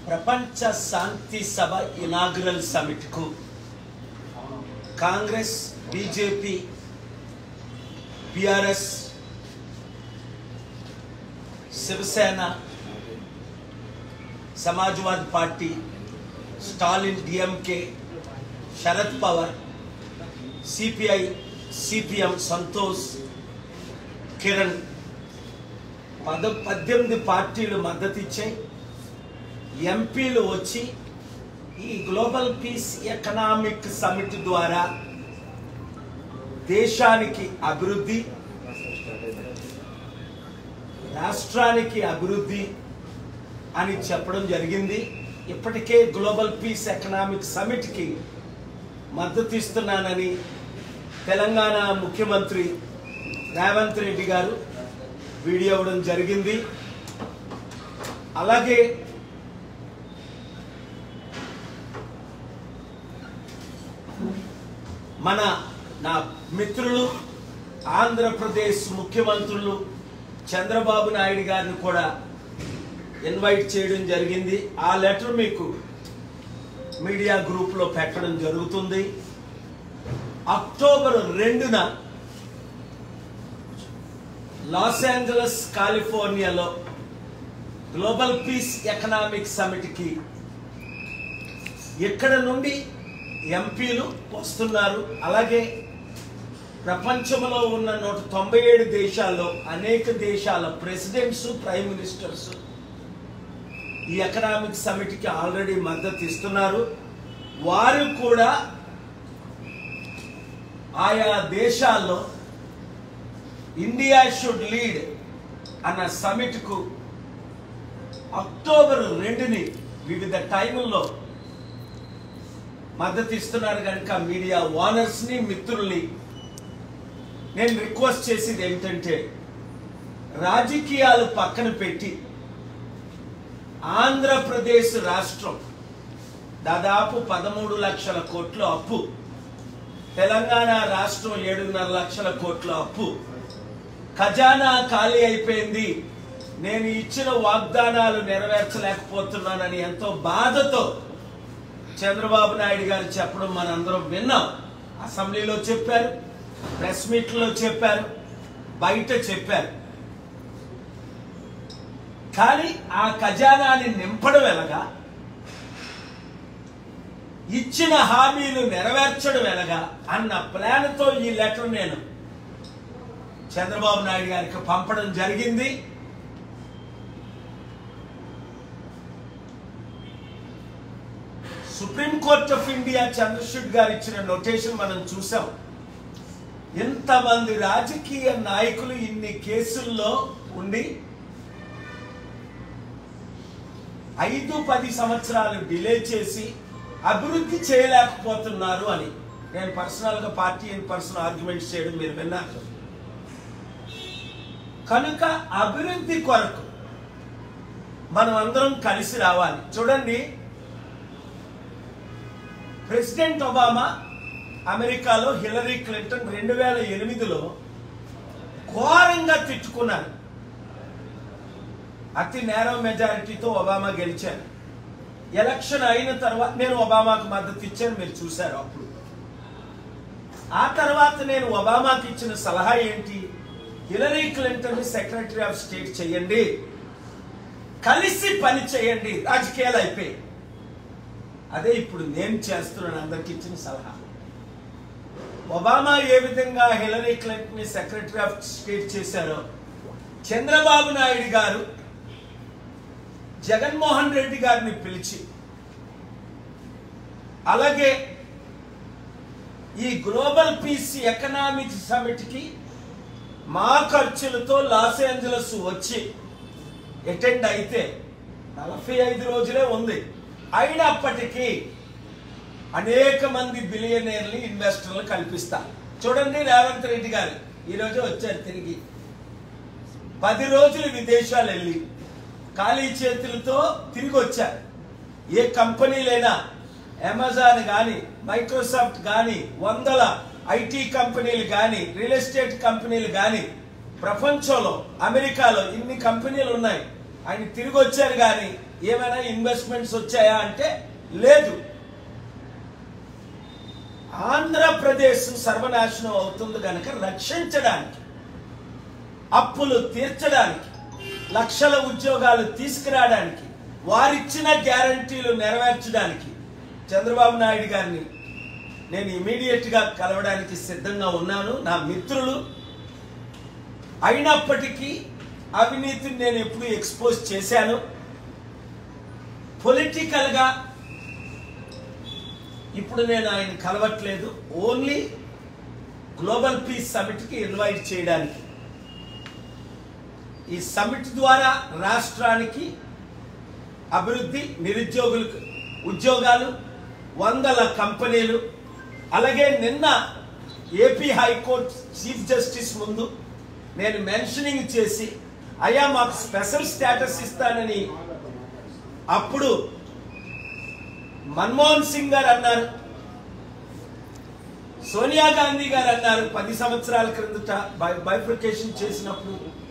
ప్రపంచ శాంతి సభ ఇనాగ్రల్ సమిట్కు Congress BJP BRS Shiv Sena Samajwadi party Stalin DMK Sharad Pawar CPI CPM Santosh Kiran పద పద్దెనిమిది పార్టీలు మద్దతు ఇచ్చాయి ఎంపీలు వచ్చి ఈ గ్లోబల్ పీస్ ఎకనామిక్ సమిట్ ద్వారా దేశానికి అభివృద్ధి రాష్ట్రానికి అభివృద్ధి అని చెప్పడం జరిగింది ఇప్పటికే గ్లోబల్ పీస్ ఎకనామిక్ సమిట్కి మద్దతు ఇస్తున్నానని తెలంగాణ ముఖ్యమంత్రి రేవంత్ రెడ్డి గారు వీడియో ఇవ్వడం జరిగింది అలాగే మన నా మిత్రులు ఆంధ్రప్రదేశ్ ముఖ్యమంత్రులు చంద్రబాబు నాయుడు గారిని కూడా ఇన్వైట్ చేయడం జరిగింది ఆ లెటర్ మీకు మీడియా గ్రూప్లో పెట్టడం జరుగుతుంది అక్టోబర్ రెండున లాస్ ఏంజలస్ కాలిఫోర్నియాలో గ్లోబల్ పీస్ ఎకనామిక్ సమిట్కి ఇక్కడ నుండి ఎంపీలు వస్తున్నారు అలాగే ప్రపంచంలో ఉన్న నూట తొంభై ఏడు దేశాల్లో అనేక దేశాల ప్రెసిడెంట్స్ ప్రైమ్ మినిస్టర్స్ ఈ ఎకనామిక్ సమిట్కి ఆల్రెడీ మద్దతు ఇస్తున్నారు వారు కూడా ఆయా దేశాల్లో ఇండియా షుడ్ లీడ్ అన్న సమిట్కు అక్టోబర్ రెండుని వివిధ టైముల్లో మద్దతు ఇస్తున్నారు కనుక మీడియా ఓనర్స్ని మిత్రుల్ని నేను రిక్వెస్ట్ చేసేది ఏమిటంటే రాజకీయాలు పక్కన పెట్టి ఆంధ్రప్రదేశ్ రాష్ట్రం దాదాపు పదమూడు లక్షల కోట్ల అప్పు తెలంగాణ రాష్ట్రం ఏడున్నర లక్షల కోట్ల అప్పు ఖజానా ఖాళీ అయిపోయింది నేను ఇచ్చిన వాగ్దానాలు నెరవేర్చలేకపోతున్నానని ఎంతో బాధతో చంద్రబాబు నాయుడు గారు చెప్పడం మనందరం విన్నాం అసెంబ్లీలో చెప్పారు ప్రెస్ మీట్లో చెప్పారు బయట చెప్పారు కానీ ఆ ఖజానాని నింపడం ఎలాగా ఇచ్చిన హామీలు నెరవేర్చడం ఎలాగా అన్న ప్లాన్తో ఈ లెటర్ నేను చంద్రబాబు నాయుడు గారికి పంపడం జరిగింది సుప్రీంకోర్ట్ ఆఫ్ ఇండియా చంద్రశూడ్ గారు ఇచ్చిన నోటేషన్ మనం చూసాం ఎంతమంది రాజకీయ నాయకులు ఇన్ని కేసుల్లో ఉండి ఐదు పది సంవత్సరాలు డిలే చేసి అభివృద్ధి చేయలేకపోతున్నారు అని నేను పర్సనల్ గా పార్టీ ఇన్ పర్సనల్ ఆర్గ్యుమెంట్స్ చేయడం మీరు విన్నారు కనుక అభివృద్ధి కొరకు మనం అందరం కలిసి రావాలి చూడండి ప్రెసిడెంట్ ఒబామా అమెరికాలో హిలరీ క్లింటన్ రెండు వేల ఎనిమిదిలో ఘోరంగా తిట్టుకున్నారు అతి నేరో మెజారిటీతో ఒబామా గెలిచారు ఎలక్షన్ అయిన తర్వాత నేను ఒబామాకు మద్దతు ఇచ్చాను మీరు చూశారు అప్పుడు ఆ తర్వాత నేను ఒబామాకి ఇచ్చిన సలహా ఏంటి Hillary Clinton secretary of state చేయండి కలిసి పని చేయండి రాజకీయాలు అయిపోయి అదే ఇప్పుడు నేను చేస్తున్నాను అందరికి ఇచ్చిన సలహా ఒబామా ఏ విధంగా హిలరీ క్లింటన్ ని సెక్రటరీ ఆఫ్ స్టేట్ చేశారో చంద్రబాబు నాయుడు గారు జగన్మోహన్ రెడ్డి గారిని పిలిచి అలాగే ఈ గ్లోబల్ పీస్ ఎకనామిక్ సమిట్కి మా ఖర్చులతో లాస్ ఏంజలస్ వచ్చి అటెండ్ అయితే నలభై ఐదు రోజులే ఉంది అయినప్పటికీ అనేక మంది బిలియనీర్లు ఇన్వెస్టర్లు కల్పిస్తా చూడండి రేవంత్ రెడ్డి గారు ఈరోజు వచ్చారు తిరిగి పది రోజులు విదేశాలు వెళ్ళి ఖాళీ చేతులతో తిరిగి వచ్చారు ఏ కంపెనీలైనా అమెజాన్ కానీ మైక్రోసాఫ్ట్ కానీ వందల ఐటీ కంపెనీలు కానీ రియల్ ఎస్టేట్ కంపెనీలు కానీ ప్రపంచంలో అమెరికాలో ఇన్ని కంపెనీలు ఉన్నాయి ఆయన తిరిగి వచ్చారు కానీ ఏమైనా ఇన్వెస్ట్మెంట్స్ వచ్చాయా అంటే లేదు ఆంధ్రప్రదేశ్ సర్వనాశనం అవుతుంది కనుక రక్షించడానికి అప్పులు తీర్చడానికి లక్షల ఉద్యోగాలు తీసుకురావడానికి వారిచ్చిన గ్యారంటీలు నెరవేర్చడానికి చంద్రబాబు నాయుడు గారిని నేను ఇమీడియట్ గా కలవడానికి సిద్ధంగా ఉన్నాను నా మిత్రులు అయినప్పటికీ అవినీతిని నేను ఎప్పుడు ఎక్స్పోజ్ చేశాను పొలిటికల్ గా ఇప్పుడు నేను ఆయన కలవట్లేదు ఓన్లీ గ్లోబల్ పీస్ సమిట్ కి ఇన్వైట్ చేయడానికి ఈ సమిట్ ద్వారా రాష్ట్రానికి అభివృద్ధి నిరుద్యోగులకు ఉద్యోగాలు వందల కంపెనీలు అలాగే నిన్న ఏపీ హైకోర్టు చీఫ్ జస్టిస్ ముందు నేను మెన్షనింగ్ చేసి అయ్యా మాకు స్పెషల్ స్టేటస్ ఇస్తానని అప్పుడు మన్మోహన్ సింగ్ గారు అన్నారు సోనియా గాంధీ గారు అన్నారు పది సంవత్సరాల క్రిందట బై బైఫికేషన్ చేసినప్పుడు